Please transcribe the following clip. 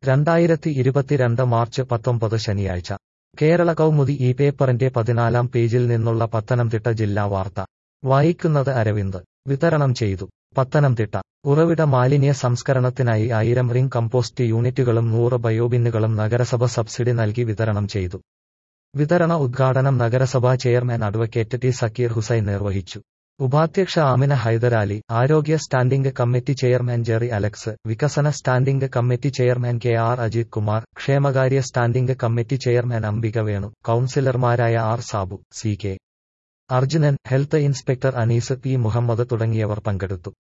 രണ്ടായിരത്തി ഇരുപത്തിരണ്ട് മാർച്ച് പത്തൊമ്പത് ശനിയാഴ്ച കേരള കൗമുദി ഈ പേപ്പറിന്റെ പതിനാലാം പേജിൽ നിന്നുള്ള പത്തനംതിട്ട ജില്ലാ വാർത്ത വായിക്കുന്നത് അരവിന്ദ് വിതരണം ചെയ്തു പത്തനംതിട്ട ഉറവിട മാലിന്യ സംസ്കരണത്തിനായി ആയിരം റിംഗ് കമ്പോസ്റ്റ് യൂണിറ്റുകളും നൂറ് ബയോബിന്നുകളും നഗരസഭ സബ്സിഡി നൽകി വിതരണം ചെയ്തു വിതരണ ഉദ്ഘാടനം നഗരസഭാ chairman advocate T Zakir Hussain നിർവഹിച്ചു ഉപാധ്യക്ഷ ആമിന ഹൈദരാലി ആരോഗ്യ standing committee chairman Jerry Alex വികസന standing committee chairman K R Ajith Kumar ക്ഷേമകാര്യ standing committee chairman Ambika Venu കൌൺസിലർമാരായ R Sabu C K Arjunan health inspector Anees P Muhammad തുടങ്ങിയവർ പങ്കെടുത്തു